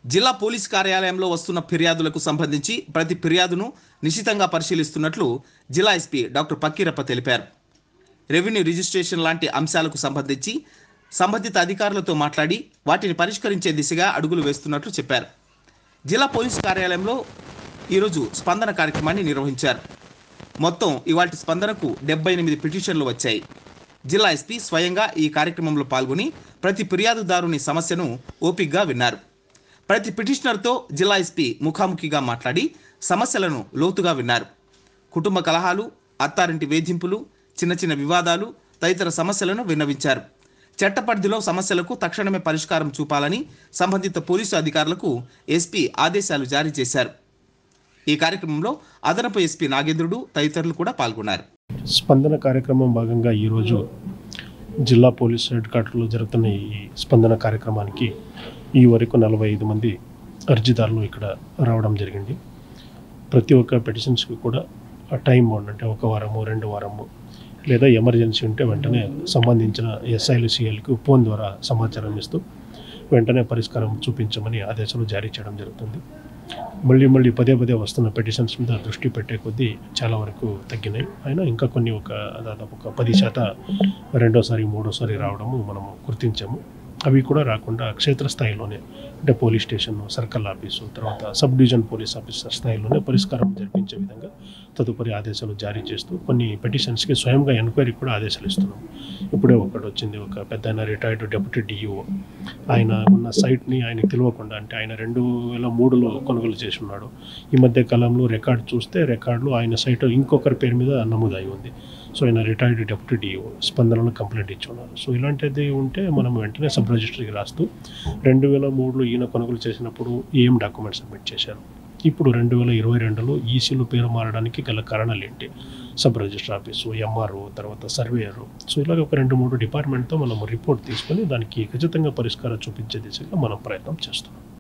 జిల్లా పోలీస్ కార్యాలయంలో వస్తున్న ఫిర్యాదులకు సంబంధించి ప్రతి ఫిర్యాదును నిశితంగా పరిశీలిస్తున్నట్లు జిల్లా ఎస్పీ డాక్టర్ పక్కీరప్ప తెలిపారు రెవెన్యూ రిజిస్ట్రేషన్ లాంటి అంశాలకు సంబంధించి సంబంధిత అధికారులతో మాట్లాడి వాటిని పరిష్కరించే దిశగా అడుగులు వేస్తున్నట్లు చెప్పారు జిల్లా పోలీస్ కార్యాలయంలో ఈరోజు స్పందన కార్యక్రమాన్ని నిర్వహించారు మొత్తం ఇవాటి స్పందనకు డెబ్బై ఎనిమిది పిటిషన్లు వచ్చాయి జిల్లా ఎస్పీ స్వయంగా ఈ కార్యక్రమంలో పాల్గొని ప్రతి ఫిర్యాదుదారుని సమస్యను ఓపిగ్గా విన్నారు ప్రతి పిటిషనర్తో జిల్లా ఎస్పీ ముఖాముఖిగా మాట్లాడి సమస్యలను లోతుగా విన్నారు కుటుంబ కలహాలు అత్తారింటి వేధింపులు చిన్న చిన్న వివాదాలు తదితర సమస్యలను విన్నవించారు చట్ట పరిధిలో సమస్యలకు తక్షణమే పరిష్కారం చూపాలని సంబంధిత పోలీసు అధికారులకు ఎస్పీ ఆదేశాలు జారీ చేశారు ఈ కార్యక్రమంలో అదనపు ఎస్పీ నాగేంద్రుడు తదితరులు కూడా పాల్గొన్నారు స్పందన కార్యక్రమం భాగంగా ఈరోజు జిల్లా పోలీస్ హెడ్ క్వార్టర్లో జరుగుతున్న ఈ స్పందన కార్యక్రమానికి ఈ వరకు నలభై ఐదు మంది అర్జీదారులు ఇక్కడ రావడం జరిగింది ప్రతి ఒక్క పెటిషన్స్కి కూడా టైం బౌండ్ అంటే ఒక వారము రెండు వారము లేదా ఎమర్జెన్సీ ఉంటే వెంటనే సంబంధించిన ఎస్ఐలు సిఎల్కి ఫోన్ ద్వారా సమాచారం ఇస్తూ వెంటనే పరిష్కారం చూపించమని ఆదేశాలు జారీ చేయడం జరుగుతుంది మళ్ళీ మళ్ళీ పదే పదే వస్తున్న పెటిషన్స్ మీద దృష్టి పెట్టే కొద్దీ చాలా వరకు తగ్గినాయి అయినా ఇంకా కొన్ని ఒక దాదాపు ఒక పది శాతం రెండోసారి మూడోసారి రావడము మనము గుర్తించాము అవి కూడా రాకుండా క్షేత్రస్థాయిలోనే అంటే పోలీస్ స్టేషన్ సర్కిల్ ఆఫీసు తర్వాత సబ్ డివిజన్ పోలీస్ ఆఫీసర్ స్థాయిలోనే పరిష్కారం జరిపించే విధంగా తదుపరి ఆదేశాలు జారీ చేస్తూ కొన్ని పెటిషన్స్కి స్వయంగా ఎంక్వైరీ కూడా ఆదేశాలు ఇస్తున్నాం ఇప్పుడే ఒకటి వచ్చింది ఒక పెద్ద ఆయన రిటైర్డ్ డెప్యూటీ డిఈఓ ఆయన ఉన్న సైట్ని ఆయనకు తెలియకుండా అంటే ఆయన రెండు వేల మూడులో కొనుగోలు చేసి ఉన్నాడు ఈ మధ్య కాలంలో రికార్డు చూస్తే రికార్డులో ఆయన సైట్ ఇంకొకరి పేరు మీద నమోదై ఉంది సో ఆయన రిటైర్డ్ డెప్యూటీ డిఓ స్పందనలో కంప్లైంట్ ఇచ్చి ఉన్నారు సో ఇలాంటిది ఉంటే మనం వెంటనే సబ్ రిజిస్టర్కి రాస్తూ రెండు వేల మూడులో ఈయన కొనుగోలు చేసినప్పుడు ఏం డాక్యుమెంట్స్ సబ్మిట్ చేశారు ఇప్పుడు రెండు వేల ఇరవై రెండులో ఈసీలు పేరు మారడానికి గల కారణాలు ఏంటి సబ్ రిజిస్టర్ ఆఫీసు ఎంఆర్ఓ తర్వాత సర్వేయరు సో ఇలాగ ఒక రెండు మూడు డిపార్ట్మెంట్తో మనం రిపోర్ట్ తీసుకొని దానికి ఖచ్చితంగా పరిష్కారం చూపించే దిశగా మనం ప్రయత్నం చేస్తున్నాం